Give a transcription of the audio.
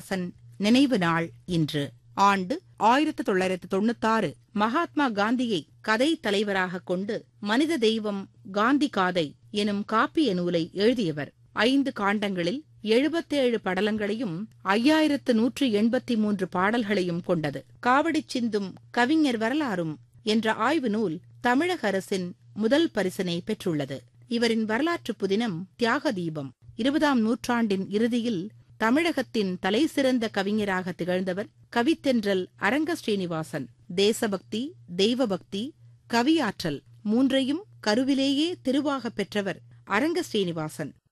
ஸ்ரீனிவாசன் நினைவு நாள் இன்று ஆண்டு ஆயிரத்து தொள்ளாயிரத்து தொண்ணூத்தாறு மகாத்மா காந்தியை கதை தலைவராக கொண்டு மனித தெய்வம் காந்தி காதை எனும் காப்பிய நூலை எழுதியவர் ஐந்து காண்டங்களில் எழுபத்தேழு படலங்களையும் ஐயாயிரத்து நூற்று எண்பத்தி மூன்று பாடல்களையும் கொண்டது காவடிச் சிந்தும் கவிஞர் வரலாறும் என்ற ஆய்வு நூல் தமிழக அரசின் முதல் பரிசினை பெற்றுள்ளது இவரின் வரலாற்று புதினம் தியாக தீபம் இருபதாம் நூற்றாண்டின் இறுதியில் தமிழகத்தின் தலைசிறந்த கவிஞராக திகழ்ந்தவர் கவித்தென்றல் அரங்க ஸ்ரீனிவாசன் தேசபக்தி தெய்வபக்தி கவியாற்றல் மூன்றையும் கருவிலேயே திருவாகப் பெற்றவர் அரங்க ஸ்ரீனிவாசன்